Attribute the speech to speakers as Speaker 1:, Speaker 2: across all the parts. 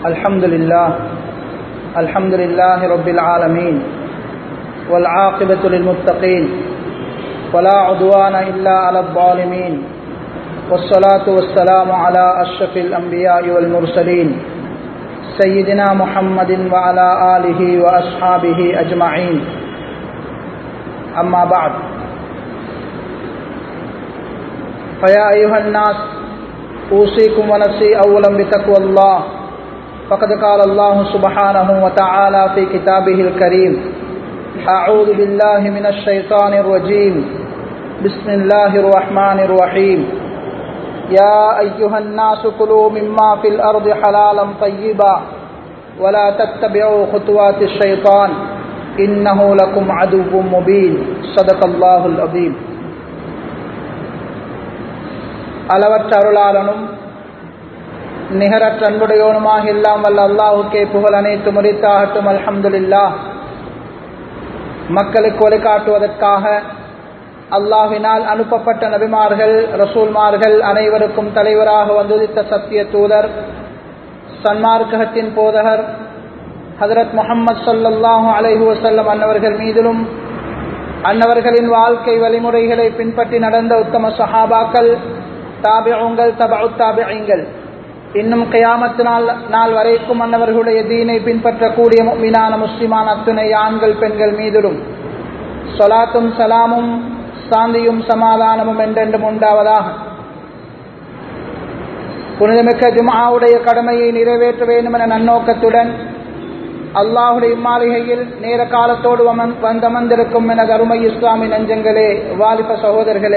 Speaker 1: الحمد لله الحمد لله رب العالمين والعاقبة للمتقين ولا عدوان إلا على الظالمين والصلاة والسلام على أشرف الأنبياء والمرسلين سيدنا محمد وعلى آله وأصحابه أجمعين أما بعد فيا أيها الناس أوصيكم ونفسي أولا بتقوى الله فقد قال الله سبحانه وتعالى في كتابه الكريم أعوذ بالله من الشيطان الرجيم بسم الله الرحمن الرحيم يا أيها الناس كلوا مما في الأرض حلالا طيبا ولا تتبعوا خطوات الشيطان إنه لكم عدو مبين صدق الله العظيم அளவற்ற அருளாளனும் நிகரற்ற அன்புடையோனுமாக எல்லாம் வல்ல அல்லாஹுக்கே புகழ் அனைத்து முறித்தாகட்டும் அல்ஹம்துலில்லா மக்களுக்கு ஒளிகாட்டுவதற்காக அல்லாஹினால் அனுப்பப்பட்ட நபிமார்கள் ரசூல்மார்கள் அனைவருக்கும் தலைவராக வந்துதித்த சத்திய தூதர் சன்மார்க்கத்தின் போதகர் ஹதரத் முகமது சல்லல்லாஹு அலைஹு வசல்லம் அன்னவர்கள் மீதிலும் அன்னவர்களின் வாழ்க்கை வழிமுறைகளை பின்பற்றி நடந்த உத்தம சஹாபாக்கள் தாபியங்கள் தபு தாபியங்கள் இன்னும் கயாமத்து நாள் நாள் வரைக்கும் அன்னவர்களுடைய தீனை பின்பற்றக்கூடிய மீனான முஸ்லிமான அத்துணை ஆண்கள் பெண்கள் மீதிலும் சொலாத்தும் சலாமும் சாந்தியும் சமாதானமும் என்றென்றும் உண்டாவதாக புனிதமிக்க ஜுமாவுடைய கடமையை நிறைவேற்ற வேண்டும் என நன்னோக்கத்துடன் அல்லாஹுடைய இம்மாளிகையில் நேர காலத்தோடு வந்தமர்ந்திருக்கும் என கருமை இஸ்லாமி நெஞ்சங்களே வாலிப சகோதரர்களே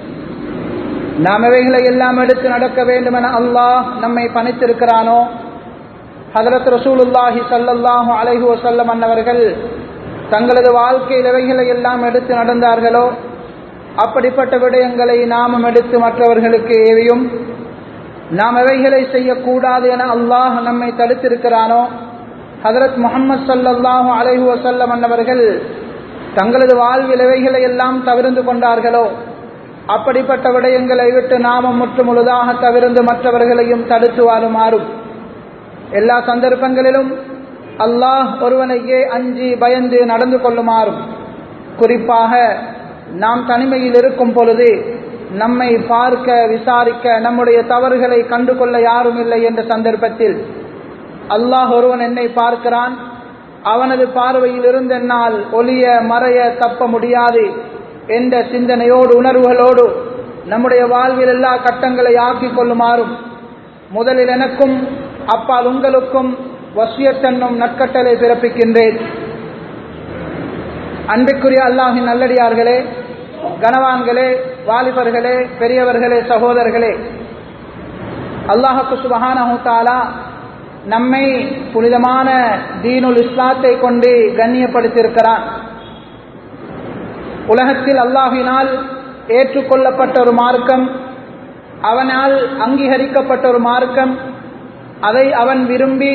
Speaker 1: நாம் இவைகளை எல்லாம் எடுத்து நடக்க வேண்டும் என அல்லாஹ் நம்மை பணித்திருக்கிறானோ ஹதரத் ரசூலுல்லாஹி சல்லல்லாஹு அலைஹு வசல்லம் அன்னவர்கள் தங்களது வாழ்க்கையில் இவைகளை எல்லாம் எடுத்து நடந்தார்களோ அப்படிப்பட்ட விடயங்களை நாமும் எடுத்து மற்றவர்களுக்கு ஏவியும் நாம் எவைகளை செய்யக்கூடாது என அல்லாஹ் நம்மை தடுத்திருக்கிறானோ ஹதரத் முகமது சல்லல்லாஹு அலைஹு வசல்லம் அன்னவர்கள் தங்களது வாழ்வில் இவைகளை எல்லாம் தவிர்ந்து கொண்டார்களோ அப்படிப்பட்ட விடயங்களை விட்டு நாமம் முற்று முழுதாக தவிர்ந்து மற்றவர்களையும் தடுத்து வாழுமாறும் எல்லா சந்தர்ப்பங்களிலும் அல்லாஹ் ஒருவனையே அஞ்சி பயந்து நடந்து கொள்ளுமாறும் குறிப்பாக நாம் தனிமையில் இருக்கும் பொழுது நம்மை பார்க்க விசாரிக்க நம்முடைய தவறுகளை கண்டு கொள்ள யாரும் இல்லை என்ற சந்தர்ப்பத்தில் அல்லாஹ் ஒருவன் என்னை பார்க்கிறான் அவனது பார்வையில் இருந்து என்னால் ஒளிய மறைய தப்ப முடியாது என்ற சிந்தனையோடு உணர்வுகளோடு நம்முடைய வாழ்வில் எல்லா கட்டங்களை ஆக்கிக் கொள்ளுமாறும் முதலில் எனக்கும் அப்பால் உங்களுக்கும் வசியத்தன்னும் நற்கட்டளை பிறப்பிக்கின்றேன் அன்பிற்குரிய அல்லாஹின் நல்லடியார்களே கனவான்களே வாலிபர்களே பெரியவர்களே சகோதரர்களே அல்லாஹுக்கு சுபஹானஹு தாலா நம்மை புனிதமான தீனுல் இஸ்லாத்தை கொண்டு கண்ணியப்படுத்தியிருக்கிறான் உலகத்தில் அல்லாஹினால் ஏற்றுக்கொள்ளப்பட்ட ஒரு மார்க்கம் அவனால் அங்கீகரிக்கப்பட்ட ஒரு மார்க்கம் அதை அவன் விரும்பி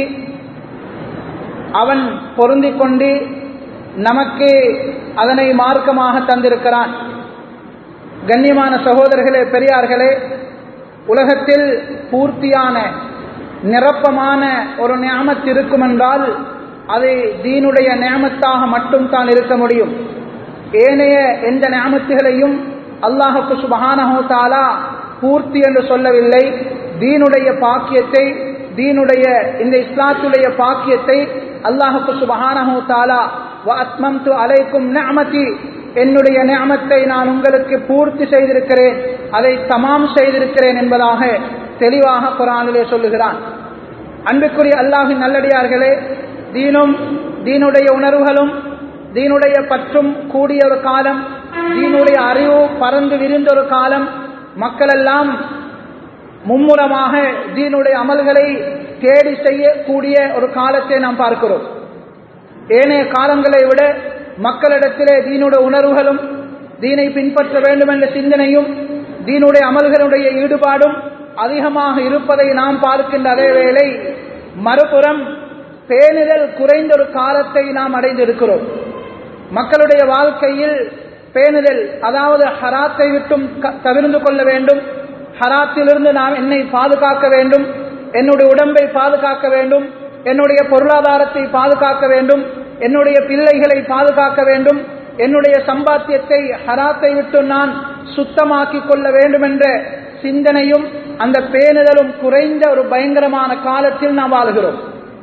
Speaker 1: அவன் பொருந்திக் கொண்டு நமக்கு அதனை மார்க்கமாக தந்திருக்கிறான் கண்ணியமான சகோதரர்களே பெரியார்களே உலகத்தில் பூர்த்தியான நிரப்பமான ஒரு நியமத்து இருக்கும் என்றால் அது தீனுடைய நியமத்தாக மட்டும் தான் இருக்க முடியும் ஏனைய எந்த ஞாபகங்களையும் அல்லாஹுக்கு சுபஹானஹோ தாலா பூர்த்தி என்று சொல்லவில்லை தீனுடைய பாக்கியத்தை தீனுடைய இந்த இஸ்லாத்துடைய பாக்கியத்தை அல்லாஹுக்கு சுபஹானஹோ தாலா அத்மம் து அலைக்கும் நியமதி என்னுடைய நியமத்தை நான் உங்களுக்கு பூர்த்தி செய்திருக்கிறேன் அதை தமாம் செய்திருக்கிறேன் என்பதாக தெளிவாக குரானிலே சொல்லுகிறான் அன்புக்குரிய அல்லாஹின் நல்லடியார்களே தீனும் தீனுடைய உணர்வுகளும் தீனுடைய பற்றும் கூடிய ஒரு காலம் தீனுடைய அறிவு பறந்து விரிந்த ஒரு காலம் மக்கள் எல்லாம் மும்முரமாக தீனுடைய அமல்களை தேடி செய்யக்கூடிய ஒரு காலத்தை நாம் பார்க்கிறோம் ஏனைய காலங்களை விட மக்களிடத்திலே தீனுடைய உணர்வுகளும் தீனை பின்பற்ற வேண்டும் என்ற சிந்தனையும் தீனுடைய அமல்களுடைய ஈடுபாடும் அதிகமாக இருப்பதை நாம் பார்க்கின்ற அதே வேளை மறுபுறம் பேணுதல் குறைந்த ஒரு காலத்தை நாம் அடைந்திருக்கிறோம் மக்களுடைய வாழ்க்கையில் பேணுதல் அதாவது ஹராத்தை விட்டும் க- தவிர்ந்து கொள்ள வேண்டும் ஹராத்திலிருந்து நாம் என்னை பாதுகாக்க வேண்டும் என்னுடைய உடம்பை பாதுகாக்க வேண்டும் என்னுடைய பொருளாதாரத்தை பாதுகாக்க வேண்டும் என்னுடைய பிள்ளைகளை பாதுகாக்க வேண்டும் என்னுடைய சம்பாத்தியத்தை ஹராத்தை விட்டு நான் சுத்தமாக்கிக் கொள்ள வேண்டும் என்ற சிந்தனையும் அந்த பேணுதலும் குறைந்த ஒரு பயங்கரமான காலத்தில் நாம் வாழ்கிறோம்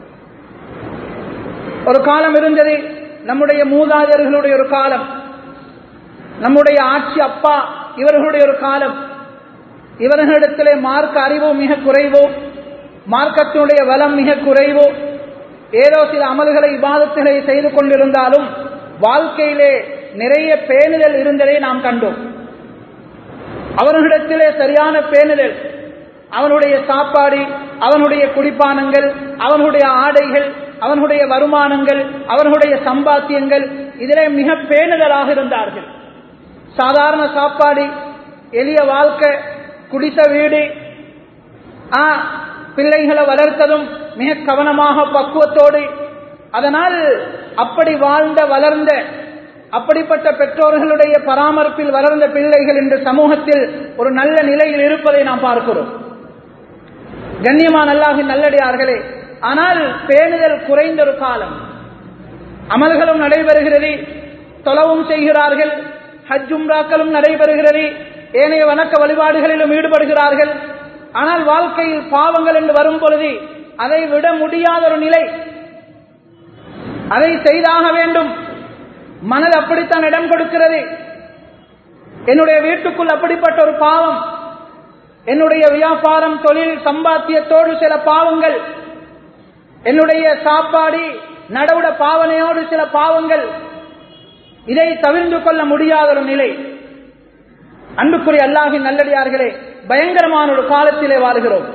Speaker 1: ஒரு காலம் இருந்தது நம்முடைய மூதாதையர்களுடைய ஒரு காலம் நம்முடைய ஆட்சி அப்பா இவர்களுடைய ஒரு காலம் இவர்களிடத்திலே மார்க்க அறிவு மிக குறைவோ மார்க்கத்தினுடைய வளம் மிக குறைவோ ஏதோ சில அமல்களை விவாதத்திலே செய்து கொண்டிருந்தாலும் வாழ்க்கையிலே நிறைய பேணுதல் இருந்ததை நாம் கண்டோம் அவர்களிடத்திலே சரியான பேணுதல் அவனுடைய சாப்பாடு அவனுடைய குடிப்பானங்கள் அவனுடைய ஆடைகள் அவனுடைய வருமானங்கள் அவர்களுடைய சம்பாத்தியங்கள் இதிலே மிக பேணுதலாக இருந்தார்கள் சாதாரண சாப்பாடு எளிய வாழ்க்கை குடித்த வீடு ஆ பிள்ளைகளை வளர்த்ததும் மிக கவனமாக பக்குவத்தோடு அதனால் அப்படி வாழ்ந்த வளர்ந்த அப்படிப்பட்ட பெற்றோர்களுடைய பராமரிப்பில் வளர்ந்த பிள்ளைகள் இன்று சமூகத்தில் ஒரு நல்ல நிலையில் இருப்பதை நாம் பார்க்கிறோம் கண்ணியமான அல்லாஹின் நல்லடியார்களே ஆனால் பேணுதல் குறைந்த ஒரு காலம் அமல்களும் நடைபெறுகிறது தொலவும் செய்கிறார்கள் ஹஜ்ஜும்ராக்களும் நடைபெறுகிறது ஏனைய வணக்க வழிபாடுகளிலும் ஈடுபடுகிறார்கள் ஆனால் வாழ்க்கையில் பாவங்கள் என்று வரும் பொழுது அதை விட முடியாத ஒரு நிலை அதை செய்தாக வேண்டும் மனது அப்படித்தான் இடம் கொடுக்கிறது என்னுடைய வீட்டுக்குள் அப்படிப்பட்ட ஒரு பாவம் என்னுடைய வியாபாரம் தொழில் சம்பாத்தியத்தோடு சில பாவங்கள் என்னுடைய சாப்பாடு நடவுட பாவனையோடு சில பாவங்கள் இதை தவிர்ந்து கொள்ள முடியாத ஒரு நிலை அன்புக்குரிய அல்லாஹின் நல்லடியார்களே பயங்கரமான ஒரு காலத்திலே வாழ்கிறோம்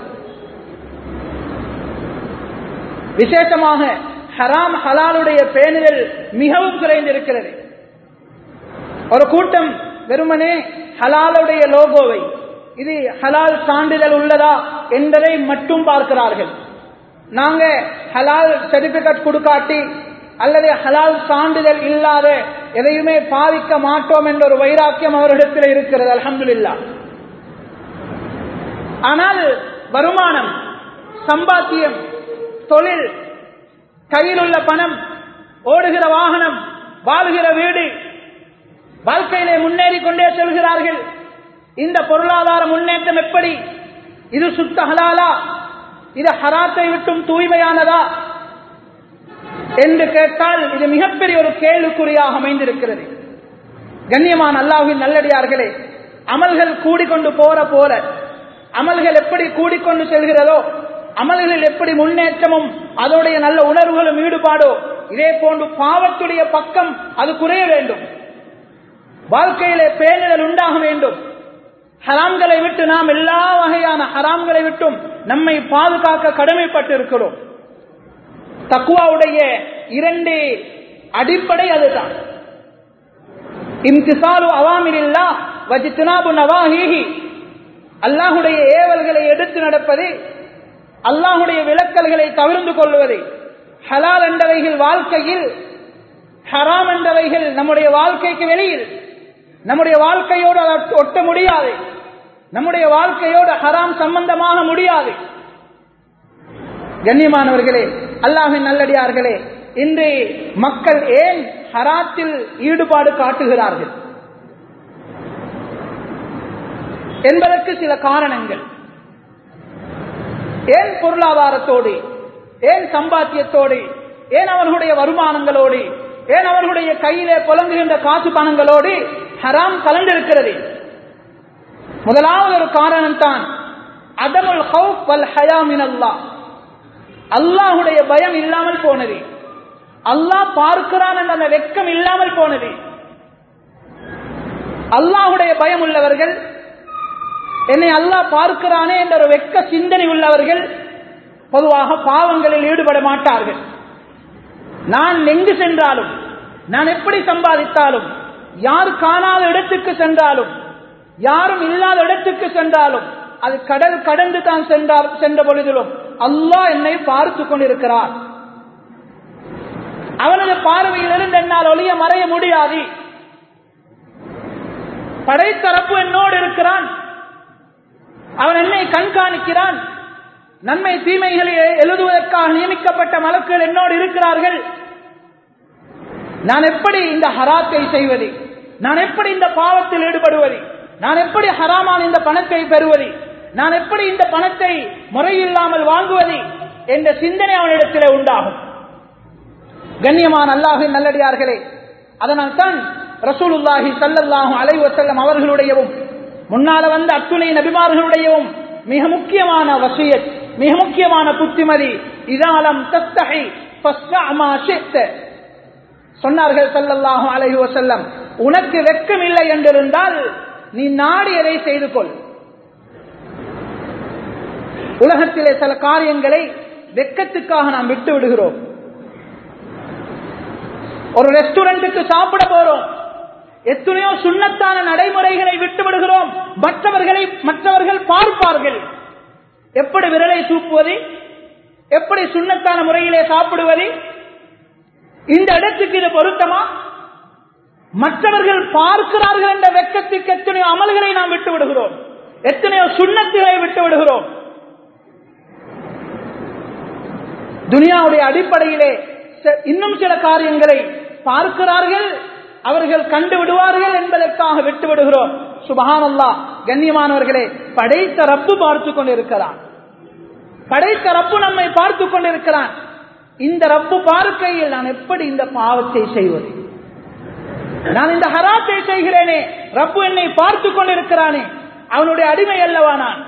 Speaker 1: விசேஷமாக ஹராம் ஹலாலுடைய பேணுதல் மிகவும் குறைந்திருக்கிறது ஒரு கூட்டம் வெறுமனே ஹலாலுடைய லோகோவை இது ஹலால் சான்றிதழ் உள்ளதா என்பதை மட்டும் பார்க்கிறார்கள் நாங்க ஹலால் சர்டிபிகேட் கொடுக்காட்டி அல்லது ஹலால் சான்றிதழ் இல்லாத எதையுமே பாவிக்க மாட்டோம் என்ற ஒரு வைராக்கியம் அவரிடத்தில் இருக்கிறது அலமதுல்லா ஆனால் வருமானம் சம்பாத்தியம் தொழில் கையில் உள்ள பணம் ஓடுகிற வாகனம் வாழ்கிற வீடு வாழ்க்கையிலே முன்னேறி கொண்டே செல்கிறார்கள் இந்த பொருளாதார முன்னேற்றம் எப்படி இது சுத்த ஹலாலா இது ஹராத்தை விட்டும் தூய்மையானதா என்று கேட்டால் இது மிகப்பெரிய ஒரு கேள்விக்குறியாக அமைந்திருக்கிறது கண்ணியமான அல்லாஹின் நல்லடியார்களே அமல்கள் கூடிக்கொண்டு போற போற அமல்கள் எப்படி கூடிக்கொண்டு செல்கிறதோ அமல்களில் எப்படி முன்னேற்றமும் அதோடைய நல்ல உணர்வுகளும் ஈடுபாடோ இதே போன்று பாவத்துடைய பக்கம் அது குறைய வேண்டும் வாழ்க்கையிலே பேணுதல் உண்டாக வேண்டும் ஹராம்களை விட்டு நாம் எல்லா வகையான ஹராம்களை விட்டும் நம்மை பாதுகாக்க கடமைப்பட்டு இருக்கிறோம் தக்குவாவுடைய இரண்டு அடிப்படை அதுதான் இம்திசாலு அவாமிரில்லா வஜித்துனாபு நவாஹிஹி அல்லாஹுடைய ஏவல்களை எடுத்து நடப்பது அல்லாஹுடைய விளக்கல்களை தவிர்ந்து கொள்வது ஹலால் என்றவைகள் வாழ்க்கையில் ஹராம் என்றவைகள் நம்முடைய வாழ்க்கைக்கு வெளியில் நம்முடைய வாழ்க்கையோடு அதை ஒட்ட முடியாது நம்முடைய வாழ்க்கையோடு ஹராம் சம்பந்தமாக முடியாது கண்ணியமானவர்களே அல்லாஹின் நல்லடியார்களே இன்று மக்கள் ஏன் ஹராத்தில் ஈடுபாடு காட்டுகிறார்கள் என்பதற்கு சில காரணங்கள் ஏன் பொருளாதாரத்தோடு ஏன் சம்பாத்தியத்தோடு ஏன் அவர்களுடைய வருமானங்களோடு ஏன் அவர்களுடைய கையிலே புலங்குகின்ற காசு பணங்களோடு ஹராம் கலந்திருக்கிறது முதலாவது ஒரு காரணம் தான் அதமுல் ஹவுப் வல் ஹயாமின் அல்லாஹ் அல்லாஹுடைய பயம் இல்லாமல் போனது அல்லாஹ் பார்க்கிறான் என்ற அந்த வெக்கம் இல்லாமல் போனது அல்லாஹுடைய பயம் உள்ளவர்கள் என்னை அல்லாஹ் பார்க்கிறானே என்ற ஒரு வெக்க சிந்தனை உள்ளவர்கள் பொதுவாக பாவங்களில் ஈடுபட மாட்டார்கள் நான் எங்கு சென்றாலும் நான் எப்படி சம்பாதித்தாலும் யார் காணாத இடத்துக்கு சென்றாலும் யாரும் இல்லாத இடத்துக்கு சென்றாலும் அது கடல் கடந்து தான் சென்றார் சென்ற பொழுதிலும் அல்லாஹ் என்னை பார்த்து கொண்டிருக்கிறார் அவனது பார்வையிலிருந்து என்னால் ஒளிய மறைய முடியாது படைத்தரப்பு என்னோடு இருக்கிறான் அவன் என்னை கண்காணிக்கிறான் நன்மை தீமைகளை எழுதுவதற்காக நியமிக்கப்பட்ட மலக்குகள் என்னோடு இருக்கிறார்கள் நான் எப்படி இந்த ஹராத்தை செய்வது நான் எப்படி இந்த பாவத்தில் ஈடுபடுவது நான் எப்படி ஹராமான இந்த பணத்தை பெறுவது நான் எப்படி இந்த பணத்தை முறையில்லாமல் வாங்குவது என்ற சிந்தனை அவனிடத்தில் உண்டாகும் கண்ணியமான அல்லாஹின் நல்லடியார்களே அதனால் தான் ரசூலுல்லாஹி சல்லல்லாஹு அலைஹி வஸல்லம் அவர்களுடையவும் முன்னால வந்த அத்துணை நபிமார்களுடையவும் மிக முக்கியமான வசியத் மிக முக்கியமான புத்திமதி இதாலம் தஸ்தஹி ஃபஸ்னா மா ஷித்த சொன்னார்கள் சல்லல்லாஹு அலைஹி வஸல்லம் உனக்கு வெட்கம் இல்லை என்றிருந்தால் நீ நாடியதை செய்து கொள் உலகத்திலே சில காரியங்களை வெக்கத்துக்காக நாம் விட்டு விடுகிறோம் ஒரு ரெஸ்டாரண்ட்டுக்கு சாப்பிட போறோம் எத்தனையோ சுண்ணத்தான நடைமுறைகளை விட்டு விடுகிறோம் மற்றவர்களை மற்றவர்கள் பார்ப்பார்கள் எப்படி விரலை தூக்குவது எப்படி சுண்ணத்தான முறையிலே சாப்பிடுவது இந்த இடத்துக்கு இது பொருத்தமா மற்றவர்கள் பார்க்கிறார்கள் என்ற வெக்கத்துக்கு எத்தனையோ அமல்களை நாம் விட்டு விடுகிறோம் எத்தனையோ சுண்ணத்துகளை விட்டு விடுகிறோம் துனியாவுடைய அடிப்படையிலே இன்னும் சில காரியங்களை பார்க்கிறார்கள் அவர்கள் கண்டு விடுவார்கள் என்பதற்காக விட்டு விடுகிறோம் சுபஹானல்லா கண்ணியமானவர்களே படைத்த ரப்பு பார்த்து கொண்டிருக்கிறான் படைத்த ரப்பு நம்மை பார்த்து கொண்டிருக்கிறான் இந்த ரப்பு பார்க்கையில் நான் எப்படி இந்த பாவத்தை செய்வது நான் இந்த ஹராத்தை செய்கிறேனே ரப்பு என்னை பார்த்து கொண்டிருக்கிறானே அவனுடைய அடிமை அல்லவா நான்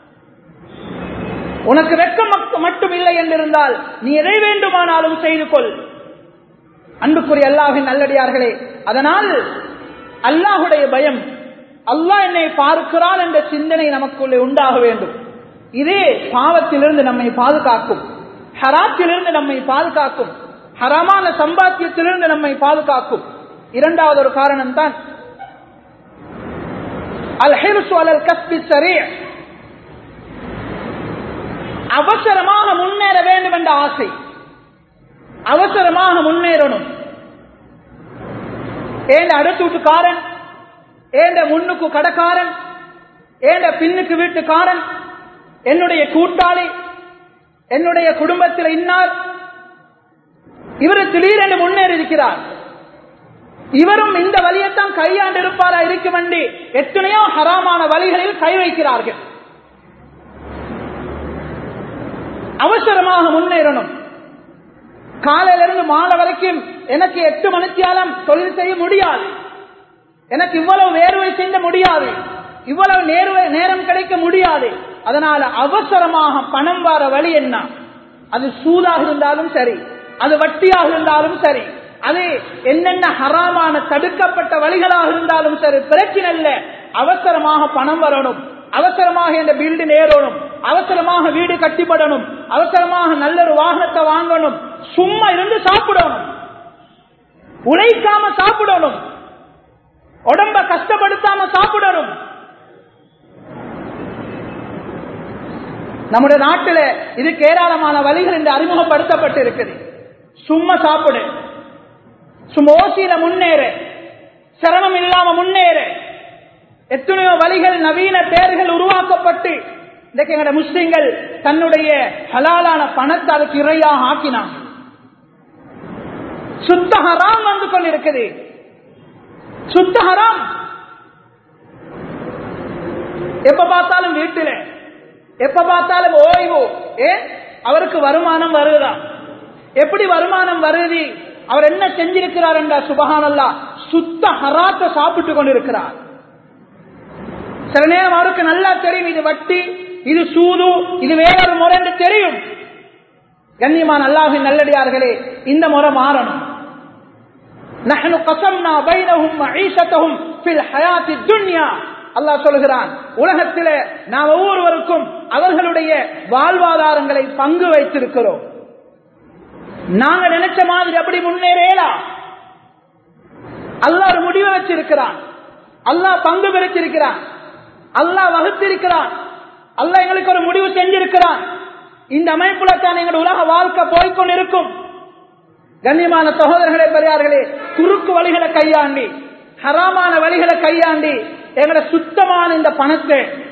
Speaker 1: உனக்கு வெக்கம் மட்டும் இல்லை என்றிருந்தால் நீ எதை வேண்டுமானாலும் செய்து கொள் அன்புக்குரிய அல்லாஹின் நல்லடியார்களே அதனால் அல்லாஹுடைய பயம் அல்லாஹ் என்னை பார்க்கிறான் என்ற சிந்தனை நமக்குள்ளே உண்டாக வேண்டும் இதே பாவத்திலிருந்து நம்மை பாதுகாக்கும் ஹராத்திலிருந்து நம்மை பாதுகாக்கும் ஹரமான சம்பாத்தியத்திலிருந்து நம்மை பாதுகாக்கும் இரண்டாவது ஒரு காரணம் தான் அல் ஹிர்சு அலல் கஸ்பி சரீ அவசரமாக முன்னேற வேண்டும் என்ற ஆசை அவசரமாக முன்னேறணும் ஏண்ட அடுத்து வீட்டுக்காரன் ஏண்ட முன்னுக்கு கடைக்காரன் ஏண்ட பின்னுக்கு வீட்டுக்காரன் என்னுடைய கூட்டாளி என்னுடைய குடும்பத்தில் இன்னார் இவர் திடீரென்று முன்னேறி இருக்கிறார் இவரும் இந்த வழியைத்தான் கையாண்டு இருப்பாரா இருக்கும் வேண்டி எத்தனையோ ஹராமான வழிகளில் கை வைக்கிறார்கள் அவசரமாக முன்னேறணும் காலையிலிருந்து மாலை வரைக்கும் எனக்கு எட்டு மணித்தியாலம் தொழில் செய்ய முடியாது எனக்கு இவ்வளவு வேர்வை செய்ய முடியாது இவ்வளவு நேர்வை நேரம் கிடைக்க முடியாது அதனால அவசரமாக பணம் வர வழி என்ன அது சூதாக இருந்தாலும் சரி அது வட்டியாக இருந்தாலும் சரி அது என்னென்ன ஹராமான தடுக்கப்பட்ட வழிகளாக இருந்தாலும் சரி பிரச்சனை இல்ல அவசரமாக பணம் வரணும் அவசரமாக இந்த பில்டு நேரணும் அவசரமாக வீடு கட்டிப்படணும் அவசரமாக நல்ல ஒரு வாகனத்தை வாங்கணும் சும்மா இருந்து சாப்பிடணும் உழைக்காம சாப்பிடணும் உடம்ப கஷ்டப்படுத்தாம சாப்பிடணும் நம்முடைய நாட்டில இதுக்கு ஏராளமான வழிகள் இந்த அறிமுகப்படுத்தப்பட்டு இருக்குது சும்மா சாப்பிடு சும்மா ஓசியில முன்னேறு சிரமம் இல்லாம முன்னேறு எத்தனையோ வழிகள் நவீன பேர்கள் உருவாக்கப்பட்டு இன்றைக்கு எங்கட முஸ்லிம்கள் தன்னுடைய ஹலாலான பணத்தை அதுக்கு இறையாக ஆக்கினாங்க சுத்த ஹராம் வந்து கொண்டிருக்குது சுத்த ஹராம் எப்ப பார்த்தாலும் வீட்டில எப்ப பார்த்தாலும் ஓய்வு ஏன் அவருக்கு வருமானம் வருதா எப்படி வருமானம் வருது அவர் என்ன செஞ்சிருக்கிறார் என்றா சுபகானல்லா சுத்த ஹராத்த சாப்பிட்டு கொண்டிருக்கிறார் சில நேரம் அவருக்கு நல்லா தெரியும் இது வட்டி இது சூது இது வேறொரு முறை என்று தெரியும் கண்ணியமான அல்லாஹின் நல்லடியார்களே இந்த முறை மாறணும் نحن قسمنا بينهم معيشتهم في الحياة الدنيا அல்லாஹ் சொல்லுகிறான் உலகத்தில நாம் ஒவ்வொருவருக்கும் அவர்களுடைய வாழ்வாதாரங்களை பங்கு வைத்திருக்கிறோம் நாங்க நினைச்ச மாதிரி அப்படி முன்னேறலாம் அல்லாஹ் ஒரு முடிவை வச்சிருக்கிறான் அல்லாஹ் பங்கு பிரிச்சிருக்கிறான் அல்லாஹ் வகுத்திருக்கிறான் அல்லாஹ் எங்களுக்கு ஒரு முடிவு செஞ்சிருக்கிறான் இந்த அமைப்புல தான் எங்களுடைய உலக வாழ்க்கை போய்கொண்டிருக்கும் கண்ணியமான சகோதரர்களே பெரியார்களே குறுக்கு வழிகளை கையாண்டி ஹராமான வழிகளை கையாண்டி எங்களை சுத்தமான இந்த பணத்தை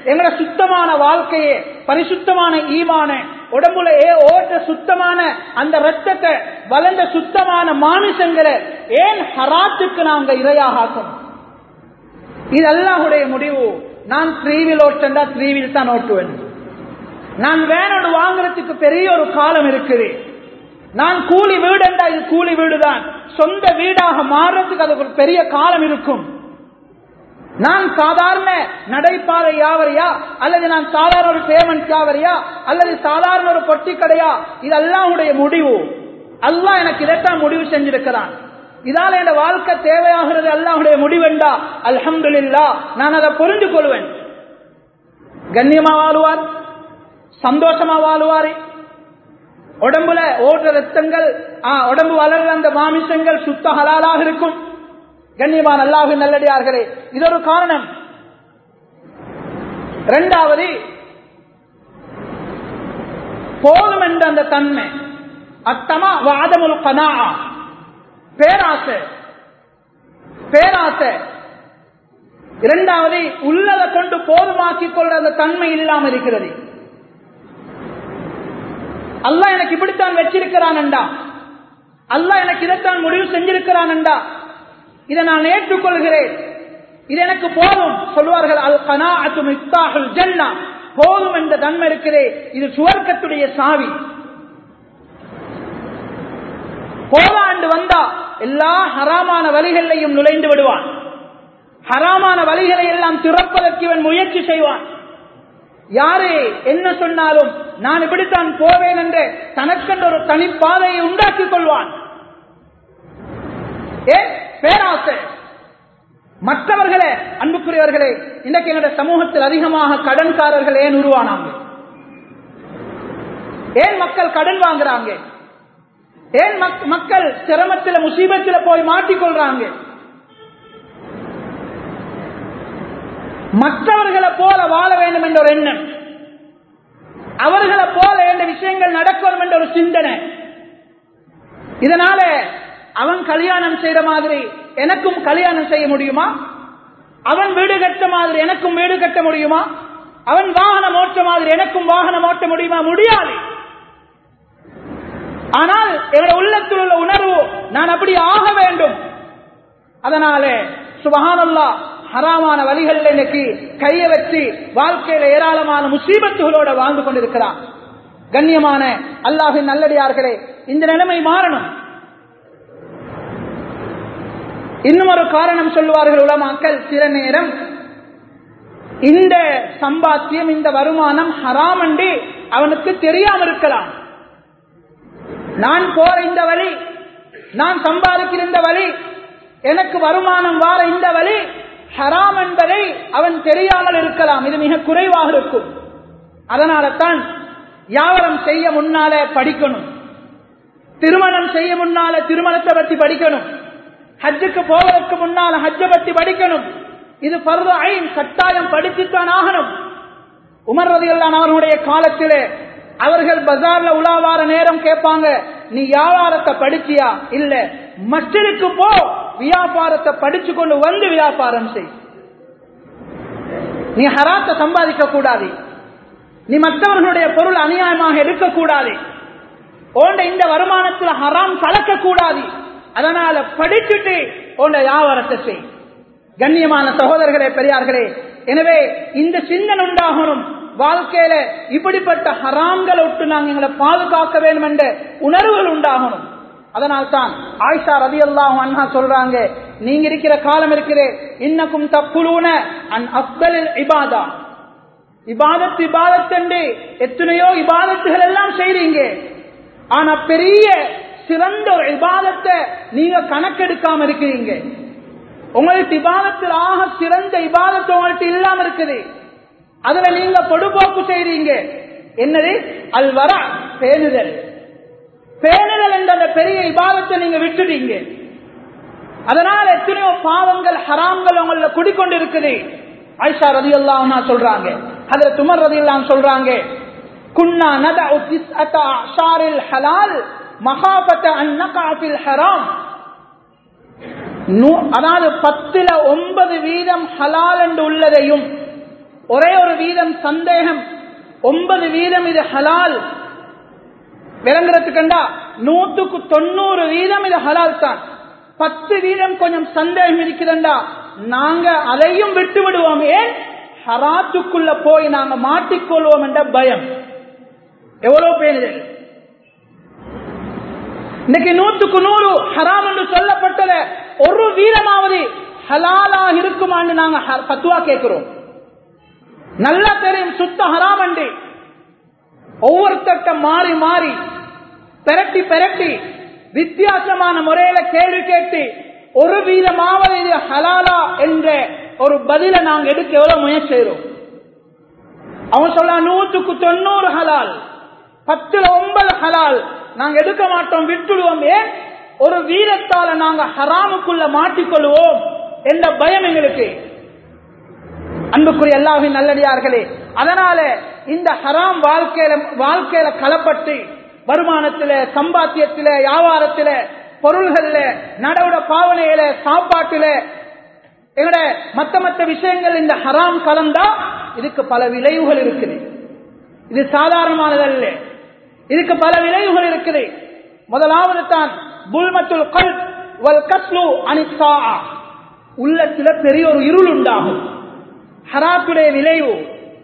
Speaker 1: எங்களோட சுத்தமான வாழ்க்கையே பரிசுத்தமான ஈமான உடம்புல ஏ ஓட்ட சுத்தமான அந்த ரத்தத்தை வளர்ந்த சுத்தமான மாமிசங்களை ஏன் ஹராத்துக்கு நாங்க இரையாக ஆக்கணும் இது அல்லாஹுடைய முடிவு நான் த்ரீவில் ஓட்டண்டா த்ரீவில் தான் ஓட்டுவேன் நான் வேனோடு வாங்குறதுக்கு பெரிய ஒரு காலம் இருக்குது நான் கூலி வீடுண்டா இது கூலி வீடுதான் சொந்த வீடாக மாறுறதுக்கு அதுக்கு ஒரு பெரிய காலம் இருக்கும் நான் சாதாரண நடைபாதை யாவரியா அல்லது நான் சாதாரண ஒரு பேமெண்ட் யாவரியா அல்லது சாதாரண ஒரு பொட்டி கடையா இது அல்லாஹ்வுடைய முடிவு அல்லாஹ் எனக்கு இதைத்தான் முடிவு செஞ்சிருக்கிறான் இதால என் வாழ்க்கை தேவையாகிறது அல்லாஹ்வுடைய முடிவெண்டா அல்ஹம்துலில்லா நான் அதை புரிந்து கொள்வேன் கண்ணியமா வாழுவார் சந்தோஷமா வாழுவாரு உடம்புல ஓடுற ரத்தங்கள் ஆ, உடம்பு வளர்ற அந்த மாமிசங்கள் சுத்த ஹலாலாக இருக்கும் கண்ணியமான அல்லாஹின் நல்லடியார்களே இது ஒரு காரணம் இரண்டாவது போதும் என்ற அந்த தன்மை அத்தமா வாதமுல் கனா பேராசை பேராசை இரண்டாவது உள்ளதை கொண்டு போதுமாக்கிக் கொள்ற அந்த தன்மை இல்லாமல் இருக்கிறது அல்லாஹ் எனக்கு இப்படித்தான் வச்சிருக்கிறான்டா அல்லாஹ் எனக்கு இதைத்தான் முடிவு செஞ்சிருக்கிறான்டா இதை நான் ஏற்றுக்கொள்கிறேன் இது எனக்கு போதும் சொல்வார்கள் அல் கனாஅத்து மிஃப்தாஹுல் ஜன்னா போதும் என்ற தன்மை இருக்கிறே இது சுவர்க்கத்துடைய சாவி போதாண்டு வந்தா எல்லா ஹராமான வழிகளையும் நுழைந்து விடுவான் ஹராமான வழிகளை எல்லாம் திறப்பதற்கு இவன் முயற்சி செய்வான் யாரு என்ன சொன்னாலும் நான் இப்படித்தான் போவேன் என்று தனக்கென்று ஒரு தனிப்பாதையை உண்டாக்கிக் கொள்வான் ஏன் பேராசை மற்றவர்களே அன்புக்குரியவர்களே இன்றைக்கு எங்களுடைய சமூகத்தில் அதிகமாக கடன்காரர்கள் ஏன் உருவானாங்க ஏன் மக்கள் கடன் வாங்குறாங்க ஏன் மக்- மக்கள் சிரமத்தில் முசீபத்தில் போய் மாட்டிக்கொள்றாங்க மற்றவர்களை போல வாழ வேண்டும் என்ற ஒரு எண்ணம் அவர்களை போல என்ற விஷயங்கள் நடக்கும் என்ற ஒரு சிந்தனை இதனால அவன் கல்யாணம் செய்யற மாதிரி எனக்கும் கல்யாணம் செய்ய முடியுமா அவன் வீடு கட்ட மாதிரி எனக்கும் வீடு கட்ட முடியுமா அவன் வாகனம் ஓட்ட மாதிரி எனக்கும் வாகனம் ஓட்ட முடியுமா முடியாது ஆனால் என்னுடைய உள்ளத்தில் உள்ள உணர்வு நான் அப்படி ஆக வேண்டும் அதனால சுபஹானல்லா ஹராமான வழிகளில் இன்னைக்கு கையை வச்சு வாழ்க்கையில ஏராளமான முசீபத்துகளோட வாழ்ந்து கொண்டிருக்கிறான் கண்ணியமான அல்லாஹின் நல்லடியார்களே இந்த நிலைமை மாறணும் இன்னும் ஒரு காரணம் சொல்லுவார்கள் உலமாக்கள் சில நேரம் இந்த சம்பாத்தியம் இந்த வருமானம் ஹராம் என்று அவனுக்கு தெரியாம இருக்கலாம் நான் போற இந்த வழி நான் சம்பாதிக்கிற இந்த வழி எனக்கு வருமானம் வார இந்த வழி ஹராம் என்பதை அவன் தெரியாமல் இருக்கலாம் இது மிக குறைவாக இருக்கும் அதனால தான் வியாபாரம் செய்ய முன்னால படிக்கணும் திருமணம் செய்ய முன்னால திருமணத்தை பத்தி படிக்கணும் ஹஜ்ஜுக்கு போவதற்கு முன்னால ஹஜ்ஜை பத்தி படிக்கணும் இது பருவ ஐன் கட்டாயம் படிச்சுத்தான் ஆகணும் உமர் ரதியல்லான் அவர்களுடைய காலத்திலே அவர்கள் பஜார்ல உலாவார நேரம் கேட்பாங்க நீ வியாபாரத்தை படிச்சியா இல்ல மஸ்ஜிதுக்கு போ வியாபாரத்தை படிச்சு கொண்டு வந்து வியாபாரம் செய் நீ ஹராத்தை சம்பாதிக்க கூடாது நீ மற்றவர்களுடைய பொருள் அநியாயமாக எடுக்கக்கூடாது ஓண்ட இந்த வருமானத்தில் ஹராம் கலக்க கூடாது அதனால படிச்சுட்டு ஓண்ட வியாபாரத்தை செய் கண்ணியமான சகோதரர்களே பெரியார்களே எனவே இந்த சிந்தனை உண்டாகணும் வாழ்க்கையில இப்படிப்பட்ட ஹராம்களை விட்டு நாங்கள் எங்களை பாதுகாக்க வேண்டும் என்ற உணர்வுகள் உண்டாகணும் அதனால் தான் ஆயிஷா ரதி அல்லாஹ் அண்ணா சொல்றாங்க நீங்க இருக்கிற காலம் இருக்கிறே இன்னக்கும் தப்புலூன அன் அப்தலில் இபாதா இபாதத் இபாதத் என்று எத்தனையோ இபாதத்துகள் எல்லாம் செய்றீங்க ஆனா பெரிய சிறந்த ஒரு இபாதத்தை நீங்க கணக்கெடுக்காம இருக்கிறீங்க உங்களுக்கு இபாதத்தில் ஆக சிறந்த இபாதத்து உங்கள்ட்ட இல்லாம இருக்குது அதுல நீங்க பொடுபோக்கு செய்றீங்க என்னது அல் வர பேணுதல் பேணுதல் என்ற அந்த பெரிய இபாதத்தை நீங்க விட்டுட்டீங்க அதனால எத்தனையோ பாவங்கள் ஹராம்கள் உங்கள குடிக்கொண்டு இருக்குது ஆயிஷா ரதி அல்லாஹ் சொல்றாங்க அதுல துமர் ரதி எல்லாம் சொல்றாங்க குன்னா நதா திஸ்அத அஷாரில் ஹலால் மகாபத அன் நகாஃபில் ஹராம் நூ- அதாவது பத்துல ஒன்பது வீதம் ஹலால் என்று உள்ளதையும் ஒரே ஒரு வீதம் சந்தேகம் ஒன்பது வீதம் இது ஹலால் விளங்குறதுக்குண்டா நூத்துக்கு தொண்ணூறு வீதம் இது ஹலால் தான் பத்து வீதம் கொஞ்சம் சந்தேகம் இருக்குதுண்டா நாங்க அதையும் விட்டு விடுவோம் ஏன் ஹராத்துக்குள்ள போய் நாங்க மாட்டிக்கொள்வோம் என்ற பயம் எவ்வளவு பேணுதல் இன்னைக்கு நூத்துக்கு நூறு ஹராம் என்று சொல்லப்பட்டத ஒரு வீதமாவது ஹலாலா இருக்குமான்னு நாங்க ஹ- பத்துவா கேட்கிறோம் நல்லா தெரியும் சுத்த ஹராம் என்று ஒவ்வொருத்தட்ட மாறி மாறி பெரட்டி பெரட்டி வித்தியாசமான முறையில கேள்வி கேட்டு ஒரு வீதமாவது இது ஹலாலா என்ற ஒரு பதில நாங்க எடுக்க எவ்வளவு முயற்சி செய்யறோம் அவன் சொல்ல நூற்றுக்கு தொண்ணூறு ஹலால் பத்துல ஒன்பது ஹலால் நாங்க எடுக்க மாட்டோம் விட்டுடுவோம் ஏன் ஒரு வீரத்தால நாங்க ஹராமுக்குள்ள மாட்டிக்கொள்வோம் என்ற பயம் எங்களுக்கு அன்புக்குரிய அல்லாஹின் நல்லடியார்களே அதனால இந்த ஹராம் வாழ்க்கையில வாழ்க்கையில களப்பட்டு வருமானத்தில சம்பாத்தியத்தில வியாபாரத்தில பொருள்கள்ல நடவுட பாவனையில சாப்பாட்டுல எங்கட மத்த மத்த விஷயங்கள் இந்த ஹராம் கலந்தா இதுக்கு பல விளைவுகள் இருக்குது இது சாதாரணமானதல்ல இதுக்கு பல விளைவுகள் இருக்குது முதலாவது தான் புல்மத்துல் கல் வல் கஸ்லு அனிசா உள்ளத்துல பெரிய ஒரு இருள் உண்டாகும் ஹராத்துடைய விளைவு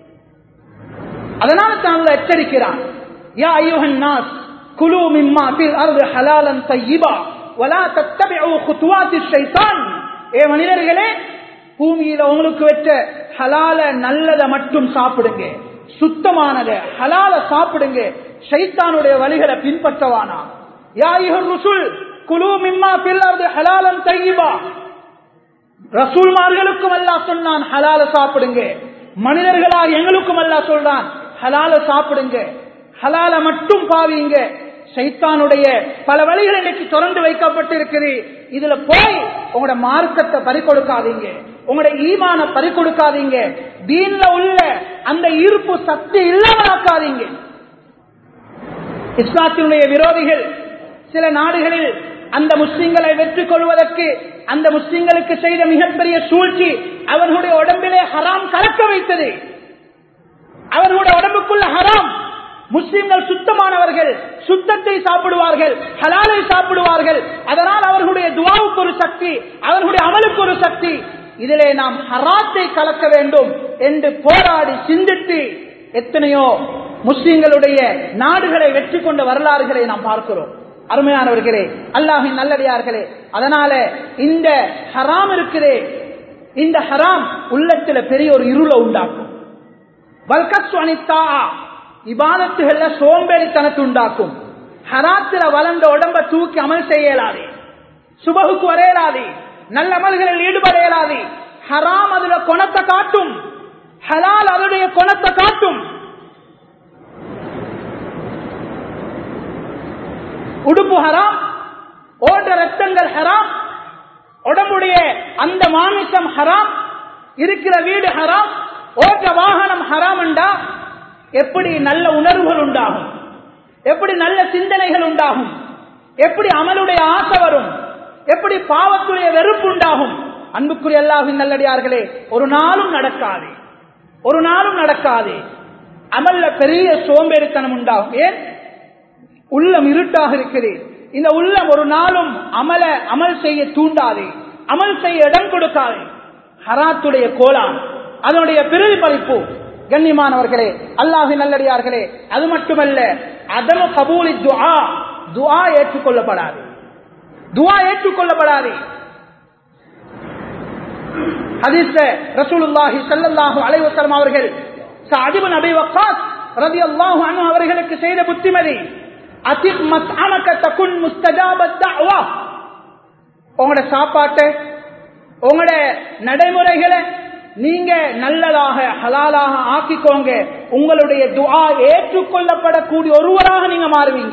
Speaker 1: அதனால தான் அல்லாஹ் எச்சரிக்கிறான் யா ஐயுஹன் நாஸ் குலு மிம்மா ஃபில் அர்து ஹலாலன் தய்யிபா வலா தத்தபிஉ குதுவாத்திஷ் ஷைத்தான் ஏ மனிதர்களே பூமியில உங்களுக்கு வச்ச ஹலால நல்லத மட்டும் சாப்பிடுங்க சுத்தமானத ஹலால சாப்பிடுங்க ஷைத்தானுடைய வழிகளை பின்பற்றவானா யா ஐயுஹர் ருசுல் குலு மிம்மா ஃபில் அர்து ஹலாலன் தய்யிபா ரசூல்மார்களுக்கும் அல்லாஹ் சொன்னான் ஹலால சாப்பிடுங்க மனிதர்களா எங்களுக்கும் அல்லாஹ் சொல்றான் ஹலால சாப்பிடுங்க ஹலால மட்டும் பாவீங்க சைத்தானுடைய பல வழிகள் இன்னைக்கு திறந்து வைக்கப்பட்டிருக்குது இதுல போய் உங்களோட மார்க்கத்தை பறி கொடுக்காதீங்க உங்களோட ஈமான பறி கொடுக்காதீங்க தீன்ல உள்ள அந்த ஈர்ப்பு சக்தி இல்லாமலாக்காதீங்க இஸ்லாத்தினுடைய விரோதிகள் சில நாடுகளில் அந்த முஸ்லிம்களை வெற்றி கொள்வதற்கு அந்த முஸ்லிம்களுக்கு செய்த மிகப்பெரிய சூழ்ச்சி அவர்களுடைய உடம்பிலே ஹராம் கலக்க வைத்தது அவர்களுடைய உடம்புக்குள்ள ஹராம் முஸ்லிம்கள் சுத்தமானவர்கள் சுத்தத்தை சாப்பிடுவார்கள் ஹலாலை சாப்பிடுவார்கள் அதனால் அவர்களுடைய துவாவுக்கு ஒரு சக்தி அவர்களுடைய அமலுக்கு ஒரு சக்தி இதிலே நாம் ஹராத்தை கலக்க வேண்டும் என்று போராடி சிந்தித்து எத்தனையோ முஸ்லிம்களுடைய நாடுகளை வெற்றி கொண்ட வரலாறுகளை நாம் பார்க்கிறோம் அருமையானவர்களே அல்லாஹின் நல்லடியார்களே அதனால இந்த ஹராம் இருக்குதே இந்த ஹராம் உள்ளத்துல பெரிய ஒரு இருளை உண்டாக்கும் வல்கத் அனித்தா இபாதத்துகள்ல சோம்பேறித்தனத்தை உண்டாக்கும் ஹராத்துல வளர்ந்த உடம்ப தூக்கி அமல் செய்ய இயலாது சுபகுக்கு வரையலாது நல்ல அமல்களில் ஈடுபட இயலாது ஹராம் அதுல குணத்தை காட்டும் ஹலால் அதனுடைய குணத்தை காட்டும் உடுப்பு ஹராம் ஓடுற ரத்தங்கள் ஹராம் உடம்புடைய அந்த மாமிசம் ஹராம் இருக்கிற வீடு ஹராம் ஓட்ட வாகனம் ஹராம் உண்டா எப்படி நல்ல உணர்வுகள் உண்டாகும் எப்படி நல்ல சிந்தனைகள் உண்டாகும் எப்படி அமலுடைய ஆசை வரும் எப்படி பாவத்துடைய வெறுப்பு உண்டாகும் அன்புக்குரிய அல்லாஹின் நல்லடியார்களே ஒரு நாளும் நடக்காது ஒரு நாளும் நடக்காது அமல்ல பெரிய சோம்பேறித்தனம் உண்டாகும் ஏன் உள்ளம் இருட்டாக இருக்குது இந்த உள்ளம் ஒரு நாளும் அமல அமல் செய்ய தூண்டாது அமல் செய்ய இடம் கொடுக்காது ஹராத்துடைய கோலாம் அதனுடைய பிரதிபலிப்பு கண்ணியமானவர்களே அல்லாஹி நல்லடியார்களே அது மட்டுமல்ல அதம கபூலி துஆ துஆ ஏற்றுக்கொள்ளப்படாது துஆ ஏற்றுக்கொள்ளப்படாது ஹதீஸ்ல ரசூலுல்லாஹி ஸல்லல்லாஹு அலைஹி வஸல்லம் அவர்கள் சஅத் இப்னு அபி வக்காஸ் ரலியல்லாஹு அன்ஹு அவர்களுக்கு செய்த புத்திமதி அதிக் மஸ்அமக தகுன் முஸ்தஜாபத் தஅவா உங்களோட சாப்பாட்டை உங்களோட நடைமுறைகளை நீங்க நல்லதாக ஹலாலாக ஆக்கிக்கோங்க உங்களுடைய துஆ ஏற்றுக்கொள்ளப்படக்கூடிய ஒருவராக நீங்க மாறுவீங்க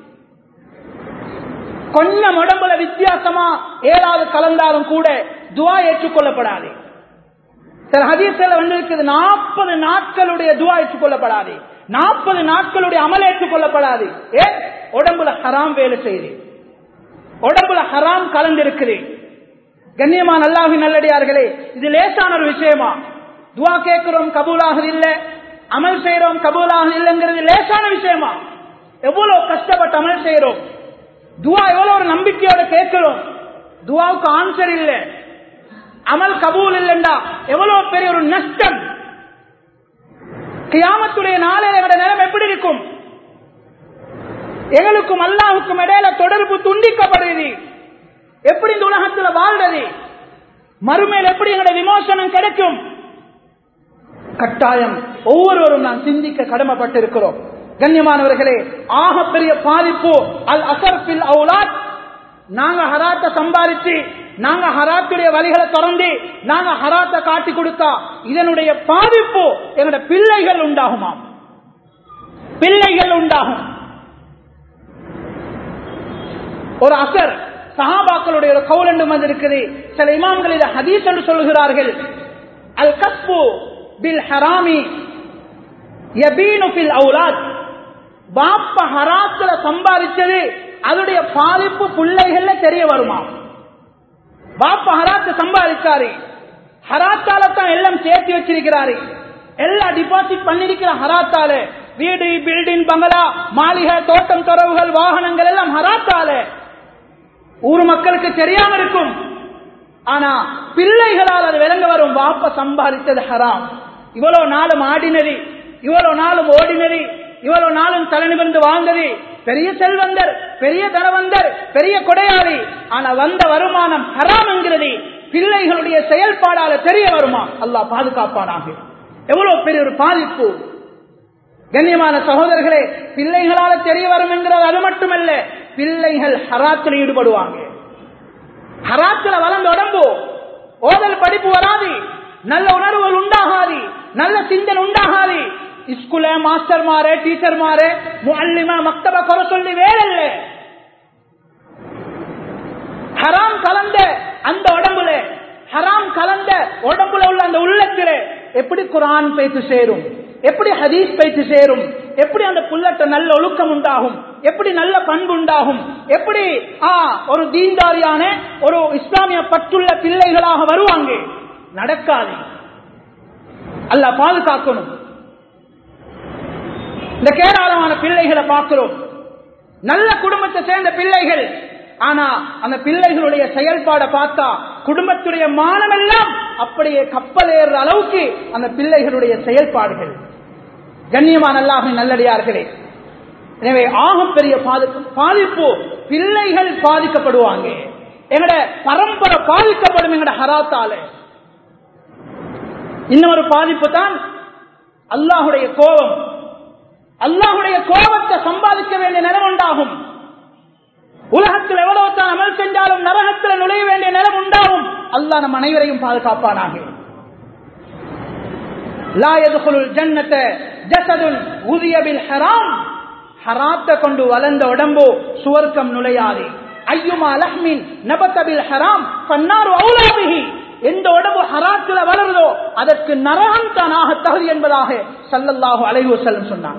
Speaker 1: கொஞ்சம் உடம்புல வித்தியாசமா ஏதாவது கலந்தாலும் கூட துவா ஏற்றுக்கொள்ளப்படாது சில ஹதீஸ்ல வந்து இருக்குது நாற்பது நாட்களுடைய துவா ஏற்றுக்கொள்ளப்படாது நாற்பது நாட்களுடைய அமல் ஏற்றுக்கொள்ளப்படாது ஏன் உடம்புல ஹராம் வேலை செய்யுது உடம்புல ஹராம் கலந்து இருக்குது கண்ணியமான அல்லாஹி நல்லடியார்களே இது லேசான ஒரு விஷயமா துவா கேட்கிறோம் கபூலாக இல்ல அமல் செய்யறோம் கபூலாக இல்லைங்கிறது லேசான விஷயமா எவ்வளவு கஷ்டப்பட்டு அமல் செய்யறோம் துவா எவ்வளவு ஒரு நம்பிக்கையோட கேட்கிறோம் துவாவுக்கு ஆன்சர் இல்ல அமல் கபூல் இல்லைண்டா எவ்வளவு பெரிய ஒரு நஷ்டம் கியாமத்துடைய நாளில் எங்களோட நிலம் எப்படி இருக்கும் எங்களுக்கும் அல்லாஹுக்கும் இடையில தொடர்பு துண்டிக்கப்படுது எப்படி இந்த உலகத்துல வாழ்றது மறுமையில் எப்படி எங்களுடைய விமோசனம் கிடைக்கும் கட்டாயம் ஒவ்வொருவரும் நான் சிந்திக்க கடமைப்பட்டிருக்கிறோம் கண்ணியமானவர்களே ஆகப்பெரிய பாதிப்பு அல் அசர்பில் அவுலாத் நாங்க ஹராத்த சம்பாதிச்சு நாங்க ஹராத்துடைய வழிகளை திறந்து நாங்க ஹராத்த காட்டி கொடுத்தா இதனுடைய பாதிப்பு எங்களுடைய பிள்ளைகள் உண்டாகுமாம் பிள்ளைகள் உண்டாகும் ஒரு அசர் சஹாபாக்களுடைய ஒரு கவுல் என்று வந்திருக்குது சில இமாம்கள் இதை ஹதீஸ் என்று சொல்கிறார்கள் அல் கஸ்பு பில் ஹராமி யபீனு பில் அவுலாத் பாப்ப ஹராத்துல சம்பாதிச்சது அதனுடைய பாதிப்பு பிள்ளைகள்ல தெரிய வருமா பாப்ப ஹராத்த சம்பாதிச்சாரு ஹராத்தால தான் எல்லாம் சேர்த்து வச்சிருக்கிறாரு எல்லாம் டிபாசிட் பண்ணிருக்கிற ஹராத்தால வீடு பில்டிங் பங்களா மாளிகை தோட்டம் துறவுகள் வாகனங்கள் எல்லாம் ஹராத்தால ஊர் மக்களுக்கு தெரியாம இருக்கும் ஆனா பிள்ளைகளால் அது விளங்க வரும் வாப்ப சம்பாதித்தது ஹராம் இவ்வளவு நாளும் ஆடினரி இவ்வளவு நாளும் ஓடினரி இவ்வளவு நாளும் தலைநிமிர்ந்து வாழ்ந்தது பெரிய செல்வந்தர் பெரிய தனவந்தர் பெரிய கொடையாளி ஆனா வந்த வருமானம் ஹராம் என்கிறது பிள்ளைகளுடைய செயல்பாடால தெரிய வருமா அல்லாஹ் பாதுகாப்பானாக எவ்வளவு பெரிய ஒரு பாதிப்பு கண்ணியமான சகோதரர்களே பிள்ளைகளால தெரிய வரும் என்கிறது அது மட்டுமல்ல பிள்ளைகள் ஹராத்தில் ஈடுபடுவாங்க ஹராத்துல வளர்ந்த உடம்பு ஓதல் படிப்பு வராது நல்ல உணர்வுகள் உண்டாகாது நல்ல சிந்தனை உண்டாகாது ஸ்கூல மாஸ்டர் மாறு டீச்சர் மாறு முல்லிமா மக்தப குறை சொல்லி வேறல்ல ஹராம் கலந்த அந்த உடம்புல ஹராம் கலந்த உடம்புல உள்ள அந்த உள்ளத்துல எப்படி குரான் பேச்சு சேரும் எப்படி ஹதீஸ் பேச்சு சேரும் எப்படி அந்த புள்ளட்ட நல்ல ஒழுக்கம் உண்டாகும் எப்படி நல்ல பண்பு உண்டாகும் எப்படி ஆ ஒரு தீன்தாரியான ஒரு இஸ்லாமிய பற்றுள்ள பிள்ளைகளாக வருவாங்க நடக்காது அல்ல பாதுகாக்கணும் இந்த கேராளமான பிள்ளைகளை பார்க்கிறோம் நல்ல குடும்பத்தை சேர்ந்த பிள்ளைகள் ஆனா அந்த பிள்ளைகளுடைய செயல்பாடை பார்த்தா குடும்பத்துடைய மானம் எல்லாம் அப்படியே கப்பல் ஏறுற அளவுக்கு அந்த பிள்ளைகளுடைய செயல்பாடுகள் கண்ணியமான அல்லாஹின் நல்லடியார்களே எனவே ஆகப்பெரிய பாதிப்பு பிள்ளைகள் பாதிக்கப்படுவாங்க எங்கட பரம்பரை பாதிக்கப்படும் எங்கட ஹராத்தால இன்னொரு பாதிப்பு தான் அல்லாஹுடைய கோபம் அல்லாஹுடைய கோபத்தை சம்பாதிக்க வேண்டிய நிலம் உண்டாகும் உலகத்தில் எவ்வளவு தான் அமல் செஞ்சாலும் நரகத்தில் நுழைய வேண்டிய நிலம் உண்டாகும் அல்லாஹ் நம் அனைவரையும் பாதுகாப்பானாக லா எதுகுலுல் ஜன்னத்தை ஜசதுன் உதியபில் ஹராம் ஹராத்தை கொண்டு வளர்ந்த உடம்பு சுவர்க்கம் நுழையாது ஐயுமா லஹ்மின் நபத்தபில் ஹராம் பன்னாறு அவுலாபிகி எந்த உடம்பு ஹராத்துல வளருதோ அதற்கு நரகம் தானாக தகுதி என்பதாக சல்லல்லாஹு அலைவு செல்லும் சொன்னாங்க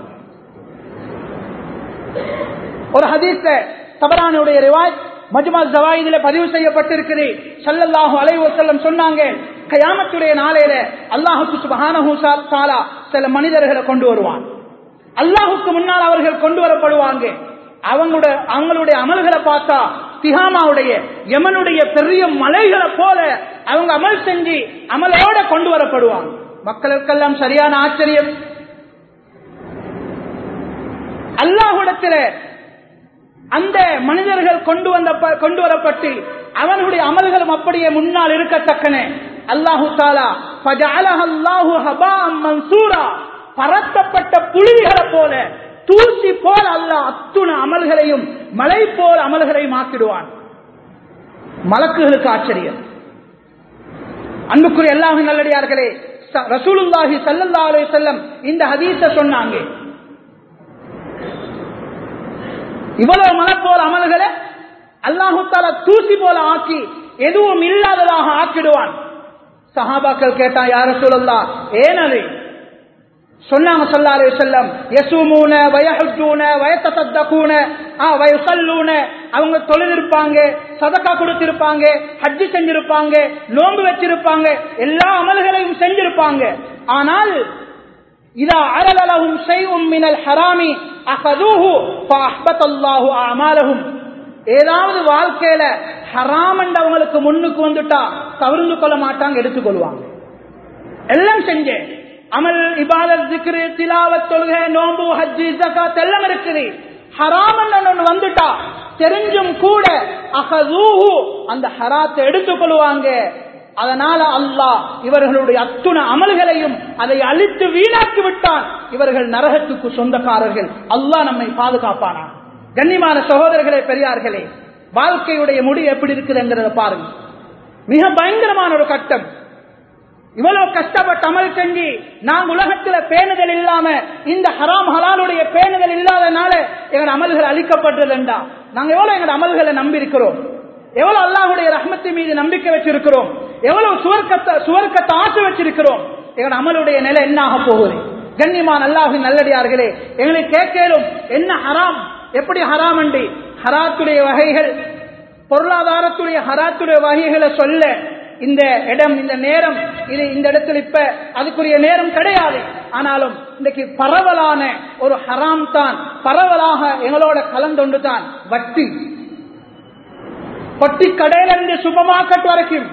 Speaker 1: ஒரு ஹதீஸ்ல தபரானுடைய ரிவாய் மஜ்மா ஜவாயிதில பதிவு செய்யப்பட்டிருக்குது சல்லல்லாஹு அலைவு செல்லம் சொன்னாங்க கயாமத்துடைய நாளையில அல்லாஹுக்கு சுபஹானஹு தாலா சில மனிதர்களை கொண்டு வருவான் அல்லாஹுக்கு முன்னால் அவர்கள் கொண்டு வரப்படுவாங்க அவங்களோட அவங்களுடைய அமல்களை பார்த்தா திகாமாவுடைய யமனுடைய பெரிய மலைகளை போல அவங்க அமல் செஞ்சு அமலோட கொண்டு வரப்படுவாங்க மக்களுக்கெல்லாம் சரியான ஆச்சரியம் அல்லாஹுடத்தில் அந்த மனிதர்கள் கொண்டு வந்த கொண்டு வரப்பட்டு அவனுடைய அமல்களும் அப்படியே முன்னால் இருக்கத்தக்கன அல்லாஹு தாலா அல்லாஹு ஹபா மன்சூரா பரத்தப்பட்ட புலிகளை போல தூசி போல் அல்லாஹ் அத்துண அமல்களையும் மலை போல் அமல்களையும் ஆக்கிடுவான் மலக்குகளுக்கு ஆச்சரியம் அன்புக்குரிய எல்லாமே நல்லடியார்களே ரசூலுல்லாஹி சல்லல்லா அலே செல்லம் இந்த ஹதீஸ சொன்னாங்க இவ்வளவு மலை போல அமல்களை அல்லாஹு தாலா தூசி போல ஆக்கி எதுவும் இல்லாததாக ஆக்கிடுவான் சஹாபாக்கள் கேட்டா யார சொல்லலா ஏனது சொன்னாங்க சொல்லாலே செல்லம் யசூமூன வயஹுஜூன வயத்தசத்தகூன ஆ வயசல்லூன அவங்க தொழிலிருப்பாங்க சதக்கா கொடுத்திருப்பாங்க ஹஜ்ஜி செஞ்சிருப்பாங்க நோன்பு வச்சிருப்பாங்க எல்லா அமல்களையும் செஞ்சிருப்பாங்க ஆனால் இதா அரலலஹும் ஷைஉம் மினல் ஹராமி அகதுஹு ஃபஅஹ்பத்தல்லாஹு அமாலஹும் ஏதாவது வாழ்க்கையில ஹராம் அவங்களுக்கு முன்னுக்கு வந்துட்டா தவிர்ந்து கொள்ள மாட்டாங்க எடுத்துக்கொள்வாங்க எல்லாம் செஞ்சேன் அமல் இபாதத் ஜிக்ரு திலாவத் தொழுகை நோம்பு ஹஜ்ஜி ஜகாத் எல்லாம் இருக்குது ஹராம் ஒன்று வந்துட்டா தெரிஞ்சும் கூட அகதூஹு அந்த ஹராத்தை எடுத்துக்கொள்வாங்க அதனால அல்லாஹ் இவர்களுடைய அத்துண அமல்களையும் அதை அழித்து வீணாக்கி விட்டான் இவர்கள் நரகத்துக்கு சொந்தக்காரர்கள் அல்லாஹ் நம்மை பாதுகாப்பானா கண்ணியமான சகோதரர்களே பெரியார்களே வாழ்க்கையுடைய முடிவு எப்படி இருக்குதுங்கிறத பாருங்க மிக பயங்கரமான ஒரு கட்டம் இவ்வளவு கஷ்டப்பட்டு அமல் செஞ்சு நாங்க உலகத்துல பேணுதல் இல்லாம இந்த ஹராம் ஹலாலுடைய பேணுதல் இல்லாதனால எங்க அமல்கள் அழிக்கப்பட்டதுண்டா நாங்க எவ்வளவு எங்க அமல்களை நம்பி இருக்கிறோம் எவ்வளவு அல்லாஹுடைய ரஹ்மத்தி மீது நம்பிக்கை வச்சிருக்கிறோம் எவ்வளவு சுவர்க்கத்தை சுவர்க்கத்தை ஆசை வச்சிருக்கிறோம் எங்க அமலுடைய நிலை என்ன ஆக போகுது கண்ணியமான அல்லாஹின் நல்லடியார்களே எங்களுக்கு கேட்கலும் என்ன ஹராம் எப்படி ஹராம் அண்டி ஹராத்துடைய வகைகள் பொருளாதாரத்துடைய ஹராத்துடைய வகைகளை சொல்ல இந்த இடம் இந்த நேரம் இது இந்த இடத்துல இப்ப அதுக்குரிய நேரம் கிடையாது ஆனாலும் இன்னைக்கு பரவலான ஒரு ஹராம் தான் பரவலாக எங்களோட கலந்தொண்டு தான் வட்டி வட்டி கடையில இருந்து சூப்பர் மார்க்கெட் வரைக்கும்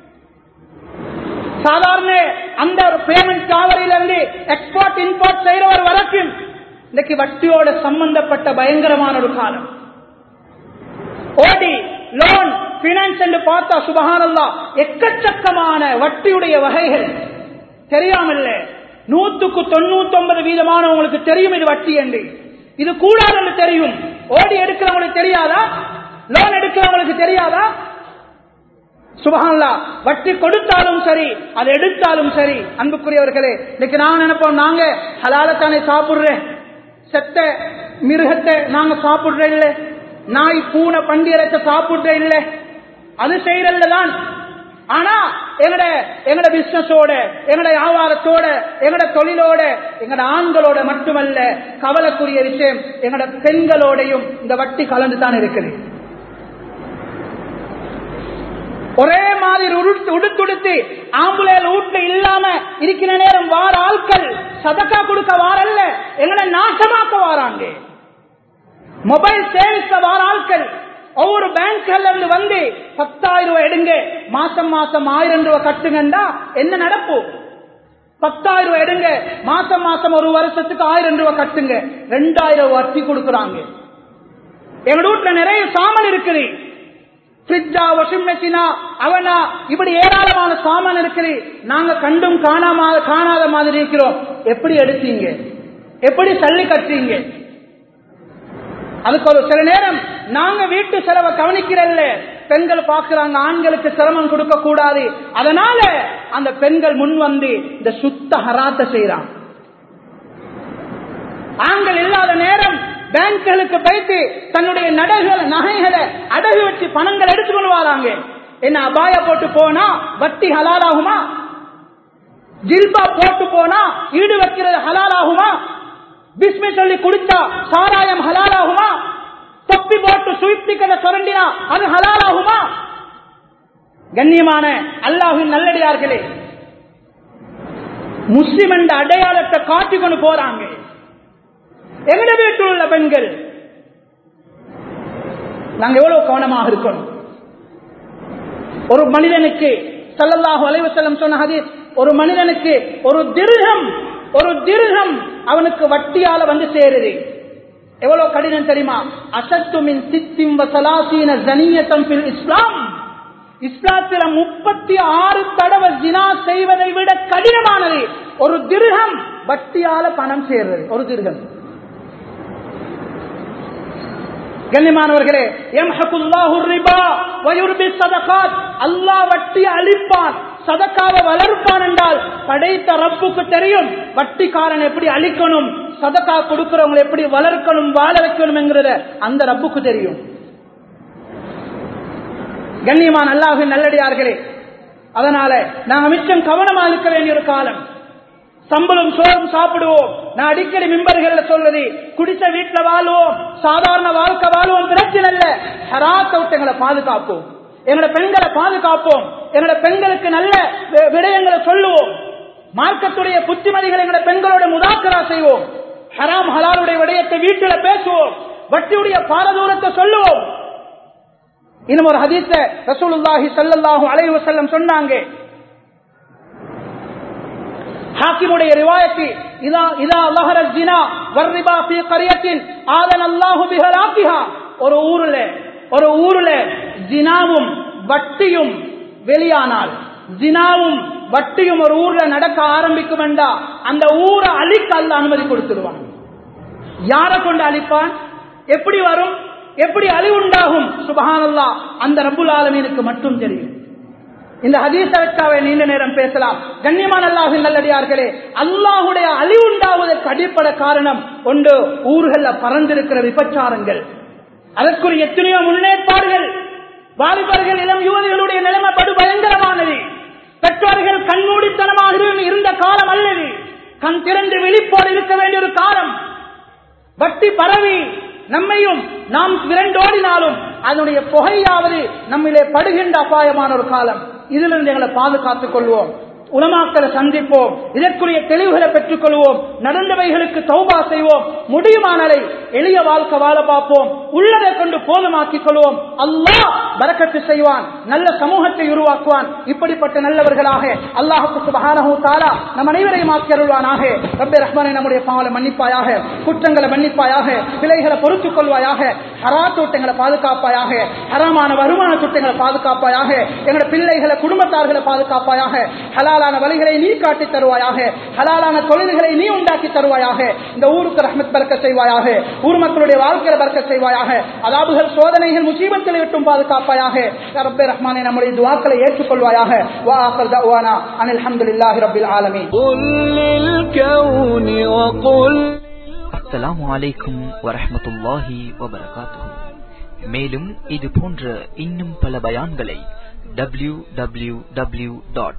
Speaker 1: சாதாரண அந்த ஒரு பேமெண்ட் காவரியில இருந்து எக்ஸ்போர்ட் இம்போர்ட் செய்யறவர் வரைக்கும் இன்னைக்கு வட்டியோட சம்பந்தப்பட்ட பயங்கரமான ஒரு காலம் ஓடி லோன் பினான்ஸ் என்று பார்த்தா சுபகானல்லா எக்கச்சக்கமான வட்டியுடைய வகைகள் தெரியாமல்ல நூத்துக்கு தொண்ணூத்தி ஒன்பது வீதமானவங்களுக்கு தெரியும் இது வட்டி என்று இது கூடாது தெரியும் ஓடி எடுக்கிறவங்களுக்கு தெரியாதா லோன் எடுக்கிறவங்களுக்கு தெரியாதா சுபகான்லா வட்டி கொடுத்தாலும் சரி அதை எடுத்தாலும் சரி அன்புக்குரியவர்களே இன்னைக்கு நான் நினைப்போம் நாங்க ஹலாலத்தானே சாப்பிடுறேன் செத்த மிருகத்தை நாங்க சாப்பிடுறேன் இல்ல நாய் பூனை பண்டியரத்தை சாப்பிடுறேன் இல்ல அது செய்யறதுதான் ஆனா எங்கட எங்கட பிசினஸோட எங்கட வியாபாரத்தோட எங்கட தொழிலோட எங்கட ஆண்களோட மட்டுமல்ல கவலைக்குரிய விஷயம் எங்கட பெண்களோடையும் இந்த வட்டி கலந்து தான் இருக்குது ஒரே மாதிரி உடுத்துடுத்து ஆம்புலேல் வீட்டுல இல்லாம இருக்கிற நேரம் வார ஆட்கள் சதக்கா கொடுக்க வாரல்ல எங்களை நாசமாக்க வாராங்க மொபைல் சேவிக்க வார ஆட்கள் ஒவ்வொரு பேங்க்ல இருந்து வந்து பத்தாயிரம் ரூபாய் எடுங்க மாசம் மாசம் ஆயிரம் ரூபாய் கட்டுங்கண்டா என்ன நடப்பு பத்தாயிரம் ரூபாய் எடுங்க மாசம் மாசம் ஒரு வருஷத்துக்கு ஆயிரம் ரூபாய் கட்டுங்க ரெண்டாயிரம் வட்டி கொடுக்குறாங்க எங்க வீட்டுல நிறைய சாமான் இருக்குது ஃப்ரிட்ஜா வாஷிங் மெஷினா அவனா இப்படி ஏராளமான சாமான் இருக்குது நாங்க கண்டும் காணாம காணாத மாதிரி இருக்கிறோம் எப்படி எடுத்தீங்க எப்படி சல்லி கட்டுறீங்க அதுக்கு ஒரு சில நேரம் நாங்க வீட்டு செலவை கவனிக்கிறல்ல பெண்கள் பார்க்கிறாங்க ஆண்களுக்கு சிரமம் கொடுக்க கூடாது அதனால அந்த பெண்கள் முன் வந்து இந்த சுத்த ஹராத்த செய்யறாங்க ஆண்கள் இல்லாத நேரம் பேங்குகளுக்கு போயிட்டு தன்னுடைய நடைகளை நகைகளை அடகு வச்சு பணங்கள் எடுத்துக்கொண்டு வராங்க என்ன அபாய போட்டு போனா வட்டி ஹலாலாகுமா ஜில்பா போட்டு போனா ஈடு வைக்கிறது ஹலாலாகுமா பிஸ்மி சொல்லி குடிச்சா சாராயம் ஹலாலாகுமா தொப்பி போட்டு சுயிப்திக்கதை சுரண்டினா அது ஹலாலாகுமா கண்ணியமான அல்லாஹின் நல்லடியார்களே முஸ்லிம் என்ற அடையாளத்தை காட்டிக்கொண்டு போறாங்க எங்கட வீட்டில் உள்ள பெண்கள் நாங்க எவ்வளவு கவனமாக இருக்கணும் ஒரு மனிதனுக்கு சல்லல்லாஹு அலைவசல்லம் சொன்ன ஹதீஸ் ஒரு மனிதனுக்கு ஒரு திருகம் ஒரு திருகம் அவனுக்கு வட்டியால வந்து சேருது எவ்வளவு கடினம் தெரியுமா அசத்துமின் சித்திம் வசலாசீன ஜனியத்தம் பில் இஸ்லாம் இஸ்லாத்தில முப்பத்தி ஆறு தடவை ஜினா செய்வதை விட கடினமானது ஒரு திருகம் வட்டியால பணம் சேர்றது ஒரு திருகம் கண்ணியமானவர்களே அல்லாஹ் வட்டி அழிப்பான் சதக்காவை வளர்ப்பான் என்றால் படைத்த ரப்புக்கு தெரியும் வட்டிக்காரன் எப்படி அழிக்கணும் சதக்கா கொடுக்கிறவங்களை எப்படி வளர்க்கணும் வாழ வைக்கணும் என்கிறத அந்த ரப்புக்கு தெரியும் கண்ணியமான அல்லாஹின் நல்லடியார்களே அதனால நாங்க மிச்சம் கவனமா இருக்க வேண்டிய ஒரு காலம் சம்பளம் சோறும் சாப்பிடுவோம் நான் அடிக்கடி மிம்பர்கள சொல்றது குடிச்ச வீட்டுல வாழ்வோம் சாதாரண வாழ்க்கை வாழ்வோம் பிரச்சனை இல்ல ஹராத்த விட்டு எங்களை பாதுகாப்போம் எங்களோட பெண்களை பாதுகாப்போம் எங்களோட பெண்களுக்கு நல்ல வி- விடயங்களை சொல்லுவோம் மார்க்கத்துடைய புத்திமதிகளை எங்களோட பெண்களோட முதாக்கரா செய்வோம் ஹராம் ஹலாலுடைய விடயத்தை வீட்டுல பேசுவோம் வட்டியுடைய பாரதூரத்தை சொல்லுவோம் இன்னும் ஒரு ஹதீஸ ரசூலுல்லாஹி ஸல்லல்லாஹு அலைஹி வஸல்லம் சொன்னாங்க ஹாக்கிமுடைய ரிவாயத்தி இதா இதா லஹர ஜினா வர்ரிபா ஃபீ கரியத்தின் ஆதன் அல்லாஹு பிஹலாக்கிஹா ஒரு ஊர்ல ஒரு ஊர்ல ஜினாவும் வட்டியும் வெளியானால் ஜினாவும் வட்டியும் ஒரு ஊர்ல நடக்க ஆரம்பிக்கும் என்றா அந்த ஊரை அழிக்க அல்ல அனுமதி கொடுத்துடுவான் யாரை கொண்டு அழிப்பான் எப்படி வரும் எப்படி அழிவுண்டாகும் சுபஹானல்லா அந்த ரப்புல் ஆலமீனுக்கு மட்டும் தெரியும் இந்த ஹதீசவிற்காக நீண்ட நேரம் பேசலாம் கண்ணியமான அல்லாஹின் நல்லடியார்களே அல்லாஹுடைய அழிவுண்டாவதற்கு அடிப்படை காரணம் ஒன்று ஊர்கள்ல பறந்திருக்கிற விபச்சாரங்கள் அதற்குரிய எத்தனையோ முன்னேற்பாடுகள் வாலிபர்கள் இளம் யுவதிகளுடைய நிலைமை படு பயங்கரமானது பெற்றோர்கள் கண்மூடித்தனமாக இரு- இருந்த காலம் அல்லது கண் திறந்து விழிப்போடு இருக்க வேண்டிய ஒரு காலம் வட்டி பரவி நம்மையும் நாம் விரண்டோடினாலும் அதனுடைய புகையாவது நம்மிலே படுகின்ற அபாயமான ஒரு காலம் இதிலிருந்து எங்களை பாதுகாத்துக் கொள்வோம் உலமாக்களை சந்திப்போம் இதற்குரிய தெளிவுகளை பெற்றுக் கொள்வோம் நடந்தவைகளுக்கு தௌபா செய்வோம் முடியுமானதை எளிய வாழ்க்கை வாழ பார்ப்போம் உள்ளதை கொண்டு போதுமாக்கிக் கொள்வோம் அல்லாஹ் பரக்கத்து செய்வான் நல்ல சமூகத்தை உருவாக்குவான் இப்படிப்பட்ட நல்லவர்களாக அல்லாஹுக்கு சுபஹானஹு தாலா நம் அனைவரையும் ஆக்கி அருள்வானாக ரப்பே ரஹ்மானை நம்முடைய பாவலை மன்னிப்பாயாக குற்றங்களை மன்னிப்பாயாக பிழைகளை பொறுத்துக் கொள்வாயாக ஹராத்தோட்டங்களை பாதுகாப்பாயாக ஹராமான வருமான சுட்டங்களை பாதுகாப்பாயாக எங்களுடைய பிள்ளைகளை குடும்பத்தார்களை பாதுகாப்பாயாக ஹலாலான வழிகளை நீ காட்டி தருவாயாக ஹலாலான தொழில்களை நீ உண்டாக்கி தருவாயாக இந்த ஊருக்கு ரஹ்மத் பறக்க செய்வாயாக ஊர் மக்களுடைய வாழ்க்கையில பறக்க செய்வாயாக அதாபுகள் சோதனைகள் முசீபத்தில் விட்டும் பாதுகாப்பாயாக யா ரப்பே ரஹ்மானை நம்முடைய துவாக்களை ஏற்றுக்கொள்வாயாக வா ஆஃபர் தஅவானா அனில் ஹம்துலில்லாஹி ரப்பில் ஆலமீன்
Speaker 2: قل للكون وقل
Speaker 3: அஸ்ஸலாமு அலைக்கும் வரஹ்மத்துல்லாஹி வபரகாத்துஹு மேலும் இது போன்ற இன்னும் பல பயான்களை W W W dot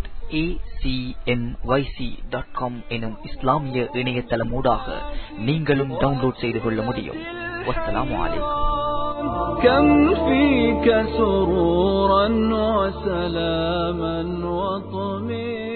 Speaker 3: dot com எனும் இஸ்லாமிய இணையதளமூடாக நீங்களும் டவுன்லோட் செய்து கொள்ள முடியும் வஸ்ஸலாமு அலைக்கும்
Speaker 2: كم فيك سرورا وسلاما وطمئنا